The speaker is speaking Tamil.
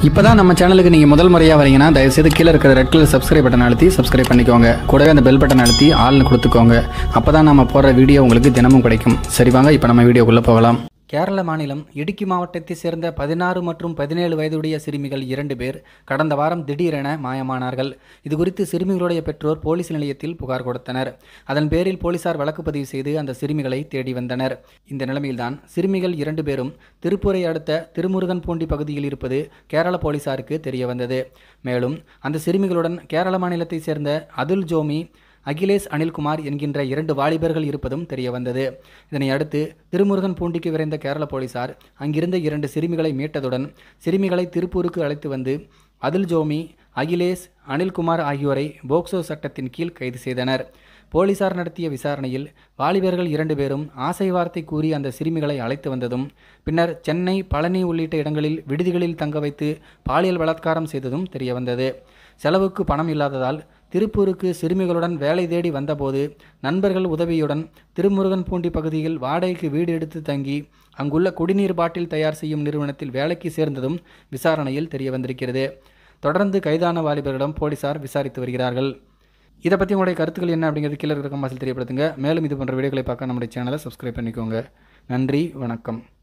இப்போ தான் நம்ம சேனலுக்கு நீங்கள் முதல் முறையாக வரீங்கன்னா தயவுசெய்து கீழே இருக்கிற ரெட் கலர் சப்ஸ்கிரைப் பட்டன் அழுத்தி சப்ஸ்கிரைப் பண்ணிக்கோங்க கூடவே அந்த பெல் பட்டன் அழுத்தி ஆள்னு கொடுத்துக்கோங்க அப்போ தான் நம்ம போடுற வீடியோ உங்களுக்கு தினமும் கிடைக்கும் சரி வாங்க இப்போ நம்ம வீடியோக்குள்ளே போகலாம் கேரள மாநிலம் இடுக்கி மாவட்டத்தைச் சேர்ந்த பதினாறு மற்றும் பதினேழு வயதுடைய சிறுமிகள் இரண்டு பேர் கடந்த வாரம் திடீரென மாயமானார்கள் இது குறித்து சிறுமிகளுடைய பெற்றோர் போலீஸ் நிலையத்தில் புகார் கொடுத்தனர் அதன் பேரில் போலீசார் வழக்கு பதிவு செய்து அந்த சிறுமிகளை தேடி வந்தனர் இந்த நிலைமையில்தான் சிறுமிகள் இரண்டு பேரும் திருப்பூரை அடுத்த திருமுருகன் பூண்டி பகுதியில் இருப்பது கேரள போலீசாருக்கு தெரிய வந்தது மேலும் அந்த சிறுமிகளுடன் கேரள மாநிலத்தைச் சேர்ந்த அதுல் ஜோமி அகிலேஷ் அனில்குமார் என்கின்ற இரண்டு வாலிபர்கள் இருப்பதும் தெரிய வந்தது இதனை அடுத்து திருமுருகன் பூண்டிக்கு விரைந்த கேரள போலீசார் அங்கிருந்த இரண்டு சிறுமிகளை மீட்டதுடன் சிறுமிகளை திருப்பூருக்கு அழைத்து வந்து அதுல் ஜோமி அகிலேஷ் அனில்குமார் ஆகியோரை போக்சோ சட்டத்தின் கீழ் கைது செய்தனர் போலீசார் நடத்திய விசாரணையில் வாலிபர்கள் இரண்டு பேரும் ஆசை வார்த்தை கூறி அந்த சிறுமிகளை அழைத்து வந்ததும் பின்னர் சென்னை பழனி உள்ளிட்ட இடங்களில் விடுதிகளில் தங்க வைத்து பாலியல் பலாத்காரம் செய்ததும் தெரியவந்தது செலவுக்கு பணம் இல்லாததால் திருப்பூருக்கு சிறுமிகளுடன் வேலை தேடி வந்தபோது நண்பர்கள் உதவியுடன் திருமுருகன் பூண்டி பகுதியில் வாடகைக்கு வீடு எடுத்து தங்கி அங்குள்ள குடிநீர் பாட்டில் தயார் செய்யும் நிறுவனத்தில் வேலைக்கு சேர்ந்ததும் விசாரணையில் தெரிய வந்திருக்கிறது தொடர்ந்து கைதான வாலிபர்களிடம் போலீசார் விசாரித்து வருகிறார்கள் இதை பற்றி உங்களுடைய கருத்துக்கள் என்ன அப்படிங்கிறது கீழே இருக்கிற கம்பாசில் தெரியப்படுத்துங்க மேலும் இது போன்ற வீடியோக்களை பார்க்க நம்முடைய சேனலை சப்ஸ்கிரைப் பண்ணிக்கோங்க நன்றி வணக்கம்